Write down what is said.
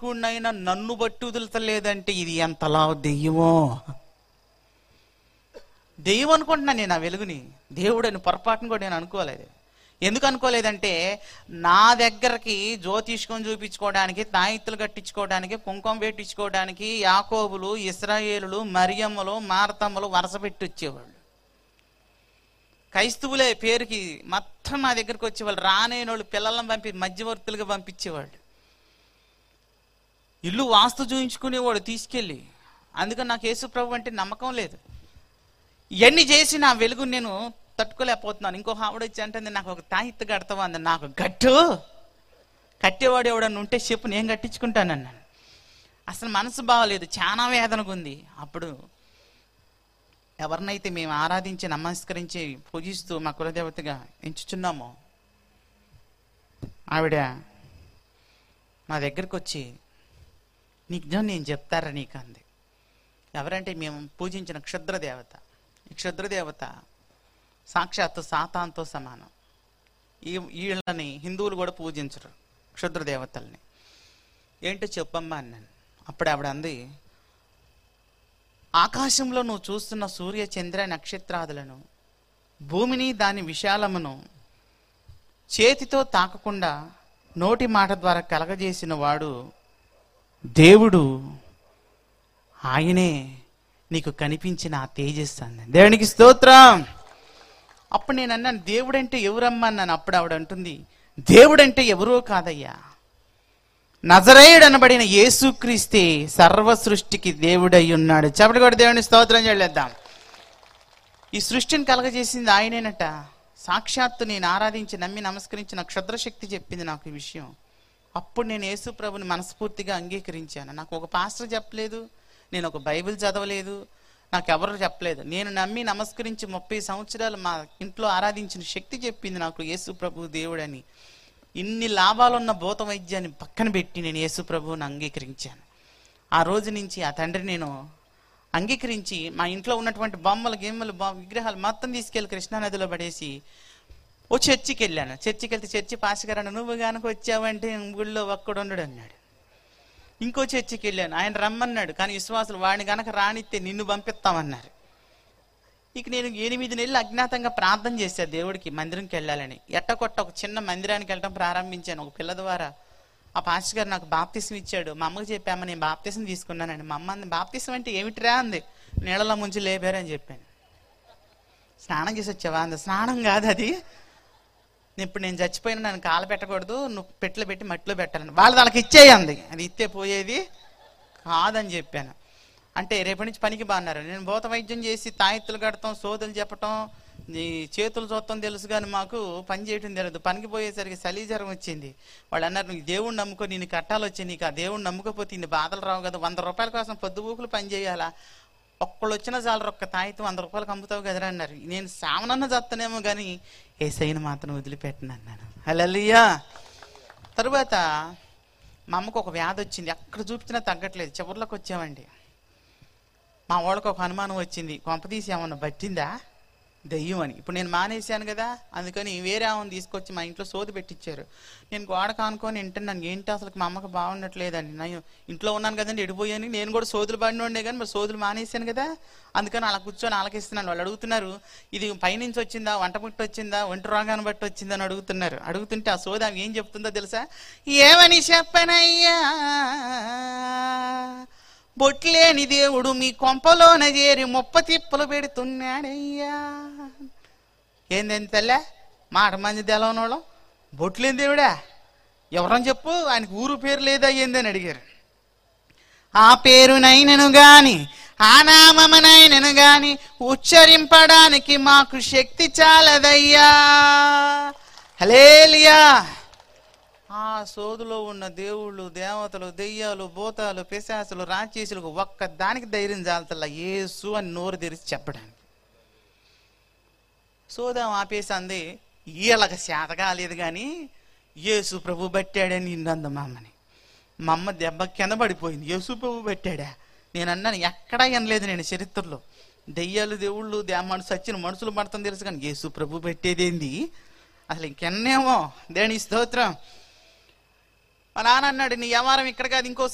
దిక్కునైనా నన్ను బట్టి వదులుతలేదంటే ఇది ఎంతలా దెయ్యమో దెయ్యం అనుకుంటున్నాను నేను ఆ వెలుగుని దేవుడు అని పొరపాటును కూడా నేను అనుకోలేదు ఎందుకు అనుకోలేదంటే నా దగ్గరకి జ్యోతిష్కం చూపించుకోవడానికి తాయిత్తులు కట్టించుకోవడానికి కుంకుమ పెట్టించుకోవడానికి యాకోబులు ఇస్రాయేలులు మరియమ్మలు మార్తమ్మలు వరుస పెట్టి వచ్చేవాళ్ళు క్రైస్తవులే పేరుకి మొత్తం నా దగ్గరికి వచ్చేవాళ్ళు రానేని వాళ్ళు పిల్లలను పంపి మధ్యవర్తులుగా పంపించేవాళ్ళు ఇల్లు వాస్తు చూయించుకునేవాడు తీసుకెళ్ళి అందుకని నాకు యేసు ప్రభు అంటే నమ్మకం లేదు ఇవన్నీ చేసి నా వెలుగు నేను తట్టుకోలేకపోతున్నాను ఇంకో ఆవిడ వచ్చి అంటే నాకు ఒక తాయిత్తు కడతావా అంది నాకు గట్టు కట్టేవాడు ఎవడన్నా ఉంటే చెప్పు నేను కట్టించుకుంటానన్నాను అసలు మనసు బాగలేదు చాలా వేదనగా ఉంది అప్పుడు ఎవరినైతే మేము ఆరాధించి నమస్కరించి పూజిస్తూ మా కులదేవతగా ఎంచుచున్నామో ఆవిడ మా దగ్గరకు వచ్చి నిజం నేను చెప్తారా నీకు అంది ఎవరంటే మేము పూజించిన క్షుద్ర దేవత ఈ క్షుద్ర దేవత సాక్షాత్తు సాతాంతో సమానం ఈ వీళ్ళని హిందువులు కూడా పూజించరు క్షుద్ర దేవతల్ని ఏంటో చెప్పమ్మా అన్నాను అప్పుడు ఆవిడ అంది ఆకాశంలో నువ్వు చూస్తున్న సూర్య చంద్ర నక్షత్రాదులను భూమిని దాని విశాలమును చేతితో తాకకుండా నోటి మాట ద్వారా కలగజేసిన వాడు దేవుడు ఆయనే నీకు కనిపించిన ఆ తేజస్సు అంది దేవునికి స్తోత్రం అప్పుడు నేను అన్నాను దేవుడంటే ఎవరమ్మా అన్నాను అప్పుడు ఆవిడ అంటుంది దేవుడంటే ఎవరో కాదయ్యా నజరేయుడు అనబడిన యేసుక్రీస్తే సర్వ సృష్టికి దేవుడై ఉన్నాడు చెప్పటి కూడా దేవుని స్తోత్రం చేయలేద్దాం ఈ సృష్టిని కలగజేసింది ఆయనేనట సాక్షాత్తు నేను ఆరాధించి నమ్మి నమస్కరించిన క్షుద్రశక్తి చెప్పింది నాకు ఈ విషయం అప్పుడు నేను యేసు ప్రభుని మనస్ఫూర్తిగా అంగీకరించాను నాకు ఒక పాస్టర్ చెప్పలేదు నేను ఒక బైబిల్ చదవలేదు నాకు ఎవరు చెప్పలేదు నేను నమ్మి నమస్కరించి ముప్పై సంవత్సరాలు మా ఇంట్లో ఆరాధించిన శక్తి చెప్పింది నాకు యేసు ప్రభు దేవుడని ఇన్ని లాభాలున్న భూత వైద్యాన్ని పక్కన పెట్టి నేను యేసు ప్రభువుని అంగీకరించాను ఆ రోజు నుంచి ఆ తండ్రి నేను అంగీకరించి మా ఇంట్లో ఉన్నటువంటి బొమ్మలు గిమ్మలు బొ- విగ్రహాలు మొత్తం తీసుకెళ్లి కృష్ణానదిలో పడేసి ఓ చర్చికి వెళ్ళాను చర్చికి వెళ్తే చర్చి పాస్గారు నువ్వు కనుక వచ్చావంటే గుళ్ళో ఒక్కడు ఉండడు అన్నాడు ఇంకో చర్చికి వెళ్ళాను ఆయన రమ్మన్నాడు కానీ విశ్వాసులు వాడిని గనక రానిస్తే నిన్ను పంపిస్తామన్నారు ఇక నేను ఎనిమిది నెలలు అజ్ఞాతంగా ప్రార్థన చేశాను దేవుడికి మందిరంకి వెళ్ళాలని ఎట్టకొట్ట ఒక చిన్న మందిరానికి వెళ్ళడం ప్రారంభించాను ఒక పిల్ల ద్వారా ఆ పాస్టర్ గారు నాకు బాప్తిసం ఇచ్చాడు మా అమ్మకి చెప్పాము నేను బాప్తిసం తీసుకున్నానండి మా అమ్మ అంది బాప్తిసం అంటే ఏమిటిరా అంది నీళ్ళలో ముంచి లేపారని చెప్పాను స్నానం చేసి వచ్చావా అంది స్నానం కాదు అది ఇప్పుడు నేను చచ్చిపోయినా నన్ను కాలు పెట్టకూడదు నువ్వు పెట్లో పెట్టి మట్టిలో పెట్టాలని వాళ్ళు వాళ్ళకి ఇచ్చేయంది అది ఇస్తే పోయేది కాదని చెప్పాను అంటే రేపటి నుంచి పనికి బాగున్నారు నేను భూత వైద్యం చేసి తాయెత్తులు కడతాం సోదులు చెప్పటం ఈ చేతులు చూడటం తెలుసు కానీ మాకు పని చేయటం తెలియదు పనికి పోయేసరికి చలి జ్వరం వచ్చింది వాళ్ళు అన్నారు నీకు దేవుణ్ణి నమ్ముకో నేను కట్టాలు వచ్చాయి నీకు ఆ దేవుణ్ణి నమ్ముకోపోతే ఇన్ని బాధలు రావు కదా వంద రూపాయల కోసం పొద్దుబూకులు పని చేయాలా ఒక్కళ్ళు వచ్చినా చాలు ఒక్క తాయితు వంద రూపాయలకు అమ్ముతావు కదరా అన్నారు నేను సామనన్న చస్తానేమో కానీ ఏ సైన్ మాత్రం వదిలిపెట్టను అన్నాను హల్లెలూయా తరువాత మా అమ్మకు ఒక వ్యాధి వచ్చింది ఎక్కడ చూపించినా తగ్గట్లేదు చివరిలోకి వచ్చామండి మా వాళ్ళకి ఒక అనుమానం వచ్చింది కొంపతీసి ఏమన్నా పట్టిందా దెయ్యం అని ఇప్పుడు నేను మానేశాను కదా అందుకని వేరే ఆమెను తీసుకొచ్చి మా ఇంట్లో సోది పెట్టించారు నేను గోడ కానుకొని వింటున్నాను ఏంటి అసలు మా అమ్మకి బాగున్నట్లేదండి నేను ఇంట్లో ఉన్నాను కదండి ఎడిపోయాను నేను కూడా సోదులు పడినోడే కానీ మరి సోదులు మానేశాను కదా అందుకని అలా కూర్చొని ఆలకిస్తున్నాను వాళ్ళు అడుగుతున్నారు ఇది పైనుంచి వచ్చిందా వంట పుట్టి వచ్చిందా ఒంటి రోగాన్ని బట్టి వచ్చిందని అడుగుతున్నారు అడుగుతుంటే ఆ సోది ఆమె ఏం చెప్తుందో తెలుసా ఏమని చెప్పనయ్యా బొట్లేని దేవుడు మీ కొంపలోన చేరి ముప్ప తిప్పలు పెడుతున్నాడయ్యా ఏందేంది తల్లే మాట మంది తెలవనోళ్ళం బొట్లేని దేవుడా ఎవరని చెప్పు ఆయనకు ఊరు పేరు లేదా ఏందని అడిగారు ఆ పేరునైనను గాని ఆ నామమునైనను గాని ఉచ్చరింపడానికి మాకు శక్తి చాలదయ్యా హలేలియా ఆ సోదులో ఉన్న దేవుళ్ళు దేవతలు దెయ్యాలు భూతాలు పిశాసులు రాక్షసులకు ఒక్క దానికి ధైర్యం చాలతల్లా యేసు అని నోరు తెరిచి చెప్పడానికి సోదం ఆపేసింది వీళ్ళకి శాత కాలేదు కానీ యేసు ప్రభు పట్టాడని నిన్నంద మా అమ్మని మా అమ్మ దెబ్బ కింద పడిపోయింది యేసు ప్రభు పెట్టాడా నేను అన్నాను ఎక్కడా వినలేదు నేను చరిత్రలో దెయ్యాలు దేవుళ్ళు దే మనసు వచ్చిన మనుషులు పడతాం తెలుసు కానీ యేసు ప్రభు పెట్టేదేంది అసలు ఇంకెన్నేమో దేని స్తోత్రం మా నాన్న అన్నాడు నీ వ్యవహారం ఇక్కడ కాదు ఇంకో